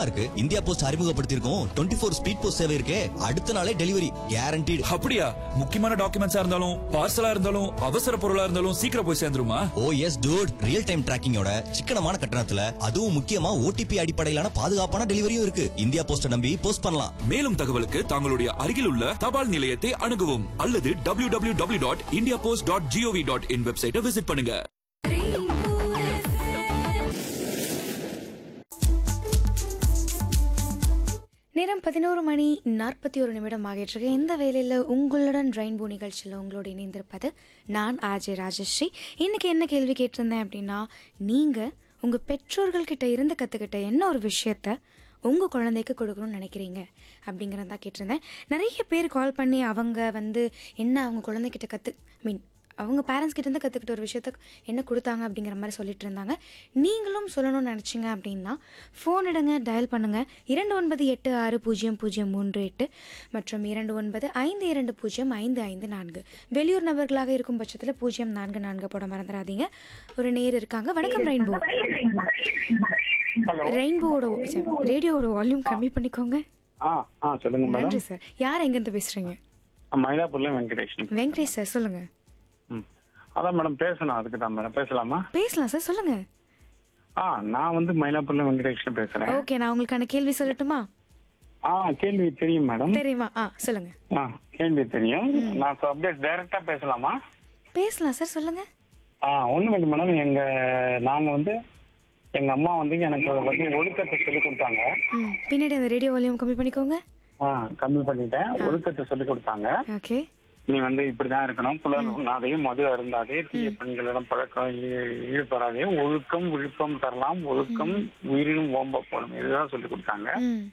இருக்கு India post அறிமுகப்படுத்தியிருக்கோம் twenty four speed post சேவை இருக்கே அடுத்த நாளே டெலிவரி கேரண்டீடு அப்படியா முக்கியமான டாக்குமெண்ட்ஸா இருந்தாலும் பார்சலா இருந்தாலும் அவசர பொருளா இருந்தாலும் சீக்கிரம் போய் சேர்ந்துருமா ஓ எஸ் டூட் ரியல் டைம் டிராக்கிங்கோட சிக்கனமான கட்டணத்துல அதுவும் முக்கியமா ஓடிபி அடிப்படையிலான பாதுகாப்பான டெலிவரியும் இருக்கு இந்தியா போஸ்ட நம்பி போஸ்ட் பண்ணலாம் மேலும் தகவலுக்கு தங்களுடைய அருகில் உள்ள தபால் நிலையத்தை அணுகவும் அல்லது W W W dot India post dot GOV dot in வெப்சைட்டை விசிட் பண்ணுங்க நேரம் பதினோரு மணி நாற்பத்தி ஒரு நிமிடம் ஆகிட்டு இந்த வேலையில் உங்களுடன் ரெயின்போ நிகழ்ச்சியில் உங்களோட இணைந்திருப்பது நான் ஆஜய் ராஜஸ்ரீ இன்னைக்கு என்ன கேள்வி கேட்டிருந்தேன் அப்படின்னா நீங்கள் உங்கள் பெற்றோர்கள்கிட்ட இருந்து கற்றுக்கிட்ட என்ன ஒரு விஷயத்த உங்கள் குழந்தைக்கு கொடுக்கணும்னு நினைக்கிறீங்க அப்படிங்கிறத கேட்டிருந்தேன் நிறைய பேர் கால் பண்ணி அவங்க வந்து என்ன அவங்க குழந்தைகிட்ட கற்று மீன் அவங்க பேரண்ட்ஸ் கிட்ட இருந்து கற்றுக்கிட்ட ஒரு விஷயத்த என்ன கொடுத்தாங்க அப்படிங்கிற மாதிரி சொல்லிட்டு இருந்தாங்க நீங்களும் சொல்லணும்னு நினச்சிங்க அப்படின்னா ஃபோன் எடுங்க டயல் பண்ணுங்கள் இரண்டு ஒன்பது எட்டு ஆறு பூஜ்ஜியம் பூஜ்ஜியம் மூன்று எட்டு மற்றும் இரண்டு ஒன்பது ஐந்து இரண்டு பூஜ்ஜியம் ஐந்து ஐந்து நான்கு வெளியூர் நபர்களாக இருக்கும் பட்சத்தில் பூஜ்ஜியம் நான்கு நான்கு போட மறந்துடாதீங்க ஒரு நேர் இருக்காங்க வணக்கம் ரெயின்போ ரெயின்போவோட ரேடியோவோட வால்யூம் கம்மி பண்ணிக்கோங்க ஆ ஆ சொல்லுங்க நன்றி மேடம் சார் யார் எங்கேருந்து பேசுகிறீங்க மயிலாப்பூர்ல வெங்கடேஷன் வெங்கடேஷ் சார் சொல்லுங்கள் ம் அதான் மேடம் பேசணும் அதுக்கு தான் மேடம் பேசலாமா பேசலாம் சார் சொல்லுங்கள் ஆ நான் வந்து மயிலாப்பூர்ல வெங்கடேஷன் பேசுறேன் ஓகே நான் உங்களுக்கான கேள்வி சொல்லட்டுமா ஆ கேள்வி தெரியும் மேடம் தெரியுமா ஆ சொல்லுங்க ஆ கேள்வி தெரியும் நான் அப்படியே டைரக்டா பேசலாமா பேசலாம் சார் சொல்லுங்க ஆ ஒண்ணு இல்லை மேடம் எங்க நாங்க வந்து எங்க அம்மா வந்து எனக்கு வந்து ஒழுக்கத்தை சொல்லி கொடுத்தாங்க ம் பின்னாடி அந்த ரேடியோ வால்யூம் கம்மி பண்ணிக்கோங்க ஆ கம்மி பண்ணிட்டேன் ஒழுக்கத்தை சொல்லி கொடுத்தாங்க ஓகே நீ வந்து இப்படிதான் இருக்கணும் புலர் உண்ணாதையும் மது அருந்தாதே தீய பெண்களிடம் பழக்கம் ஈ- ஈடுபடாதே ஒழுக்கம் விழுப்பம் தரலாம் ஒழுக்கம் உயிரினும் ஓம்ப போடும் இதுதான் சொல்லி கொடுத்தாங்க ம்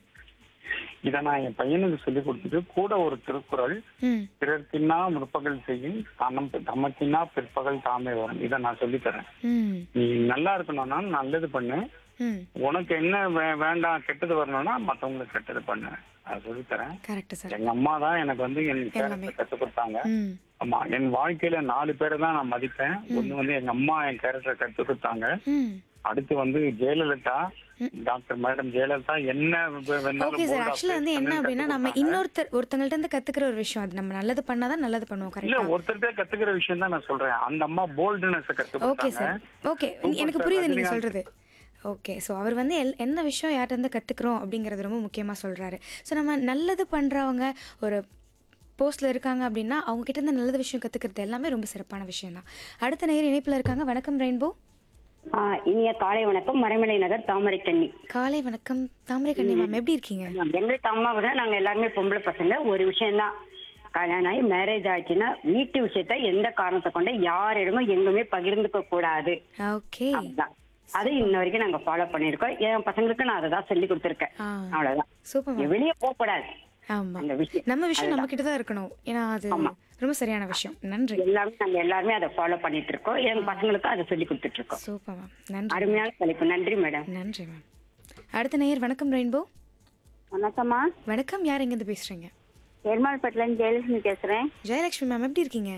இதை நான் என் பையனுக்கு சொல்லி கொடுத்துட்டு கூட ஒரு திருக்குறள் ம் பிறர் தின்னா முற்பகல் செய்யும் தனம் தமத்தின்னா பிற்பகல் தாமே வரும் இதை நான் சொல்லித் தரேன் ம் நீ நல்லா இருக்கணும்னா நல்லது பண்ணு ம் உனக்கு என்ன வே- வேண்டாம் கெட்டது வரணும்னா மத்தவங்களுக்கு கெட்டது பண்ணு அதை சொல்லித் தரேன் கரெக்ட் சார் எங்க அம்மா தான் எனக்கு வந்து என் எல்லாமே. கேரக்டர் கற்றுக் கொடுத்தாங்க ம் ஆமா என் வாழ்க்கையில நாலு பேரை தான் நான் மதிப்பேன் ஒண்ணு வந்து எங்க அம்மா என் கேரக்டர் கத்து கொடுத்தாங்க ம் அடுத்து வந்து ஜெயலலிதா டாக்டர் மேடம் ஜெயலலிதா என்ன வே- வேணாலும் ஓகே சார் bold ஆ ஆக்சுவலாக வந்து face என்ன பண்ணி அப்படின்னா கத்துக் நம்ம கொடுத்தாங்க. இன்னொருத்தர் ஒருத்தங்கள்ட்ட இருந்து கத்துக்கிற ஒரு விஷயம் அது நம்ம நல்லது பண்ணாதான் நல்லது பண்ணுவோம் இல்ல கரெக்டா ஒருத்தர்கிட்ட கத்துக்கிற விஷயம் தான் நான் சொல்றேன் அந்த அம்மா போல்டுனஸ் கத்து ஓகே கொடுத்தாங்க சார் ஓகே Super எனக்கு sir, புரியுது நீங்க ரஜினிகாந்த். சொல்றது ஓகே ஸோ அவர் வந்து எல் எந்த விஷயம் யார்கிட்ட இருந்து கற்றுக்குறோம் அப்படிங்கிறது ரொம்ப முக்கியமாக சொல்கிறாரு ஸோ நம்ம நல்லது பண்ணுறவங்க ஒரு போஸ்ட்டில் இருக்காங்க அப்படின்னா அவங்க கிட்ட இருந்து நல்லது விஷயம் கற்றுக்கிறது எல்லாமே ரொம்ப சிறப்பான விஷயம் தான் அடுத்த நேர் இணைப்பில் இருக்காங்க வணக்கம் ரெயின்போ ஆ, இனிய காலை வணக்கம் மறைமலை நகர் தாமரை கண்ணி காலை வணக்கம் தாமரை கண்ணி மேம் எப்படி இருக்கீங்க எங்களுக்கு அம்மா விட நாங்க எல்லாருமே பொம்பளை பசங்க ஒரு விஷயம்தான் கல்யாணம் ஆகி மேரேஜ் ஆச்சுன்னா வீட்டு விஷயத்த எந்த காரணத்தை கொண்டு யாரிடமும் எங்குமே பகிர்ந்துக்க கூடாது ஓகே அதுதான் அது இன்ன வரைக்கும் நாங்க ஃபாலோ பண்ணிருக்கோம் என் பசங்களுக்கு நான் அதை தான் சொல்லி கொடுத்துருக்கேன் ஆ அவ்வளவுதான் சூப்பர் மேம் வெளியே போக கூடாது ஆமாம் அந்த விஷயம் நம்ம விஷயம் நம்ம கிட்ட தான் இருக்கணும் ஏன்னா அது ரொம்ப சரியான விஷயம் நன்றி எல்லாமே நாங்க எல்லாருமே அதை ஃபாலோ பண்ணிட்டு இருக்கோம் என் பசங்களுக்கும் அதை சொல்லி கொடுத்துட்டு இருக்கோம் சூப்பர் மேம் நன்றி அருமையான தலைப்பு நன்றி மேடம் நன்றி மேம் அடுத்த நேயர் வணக்கம் ரெயின்போ வணக்கம்மா வணக்கம் யார் எங்கேருந்து பேசுகிறீங்க பெருமாள்பேட்டிலேருந்து ஜெயலட்சுமி பேசுறேன் ஜெயலட்சுமி மேம் எப்படி இருக்கீங்க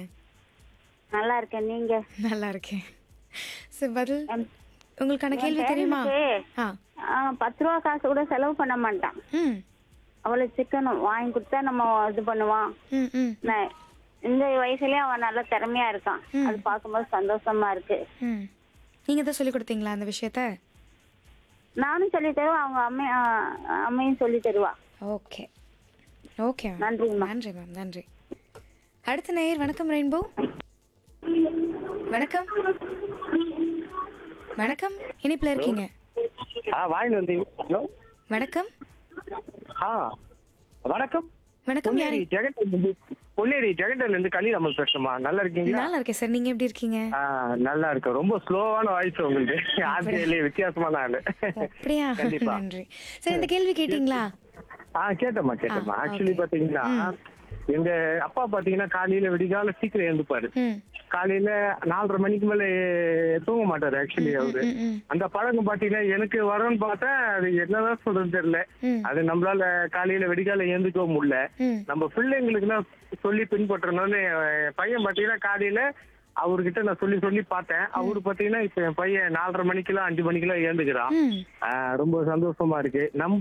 நல்லா இருக்கேன் நீங்க நல்லா இருக்கேன் சரி பதில் உங்களுக்கான கேள்வி தெரியுமா ஆ ஆ, பத்து ரூபா காசு கூட செலவு பண்ண மாட்டான் ம் அவ்வளவு சிக்கனம் வாங்கி கொடுத்தா நம்ம இது பண்ணுவான் ம் ம் நான் இந்த வயசுலயே அவன் நல்ல திறமையா இருக்கான் அது பார்க்கும்போது சந்தோஷமா இருக்கு ம் நீங்கள் தான் சொல்லி கொடுத்தீங்களா அந்த விஷயத்த நானும் சொல்லி தருவேன் அவங்க அம்மை ஆ, அம்மையும் சொல்லி தருவா ஓகே ஓகே மேம் நன்றிங்கம்மா. நன்றி மேம் நன்றி அடுத்த நேயர் வணக்கம் ரெயின்போ வணக்கம் வணக்கம் இணைப்பில் இருக்கீங்க ஆ வாயில் வந்தீங்க ஹலோ வணக்கம் ஆ வணக்கம் வணக்கம் யாரு பொன்னேரி ஜெகன் இருந்து பொன்னேரி ஜெகன்ல இருந்து கலி நம்ம பேசுமா நல்லா இருக்கீங்களா நல்லா இருக்கேன் சார் நீங்க எப்படி இருக்கீங்க ஆ, நல்லா இருக்கு ரொம்ப ஸ்லோவான வாய்ஸ் உங்களுக்கு ஆர்டிஐல வித்தியாசமான ஆளு அப்படியா கண்டிப்பா நன்றி சார் இந்த கேள்வி கேட்டிங்களா ஆ கேட்டம்மா கேட்டம்மா ஆ, ஆக்சுவலி okay. பாத்தீங்கன்னா எங்க அப்பா பாத்தீங்கன்னா காலையில விடிகால சீக்கிரம் எழுந்துப்பாரு ம் காலையில நாலரை மணிக்கு மேல தூங்க மாட்டாரு ஆக்சுவலி அவரு ம், ம். அந்த பழக்கம் பாத்தீங்கன்னா எனக்கு வரும்னு பார்த்தா அது என்னதான் சொல்றது தெரியல ம். அது நம்மளால காலையில விடிகால எழுந்துக்க முடியல ம். நம்ம பிள்ளைங்களுக்கு தான் சொல்லி பின்பற்றணும்னு என் பையன் பாத்தீங்கன்னா காலையில அவர்கிட்ட நான் சொல்லி சொல்லி பார்த்தேன் அவரு பாத்தீங்கன்னா இப்ப என் பையன் நாலரை மணிக்கெல்லாம் அஞ்சு மணிக்கெல்லாம் எழுந்துக்கிறான் ம் ஆஹ் ரொம்ப சந்தோஷமா இருக்கு நம்ம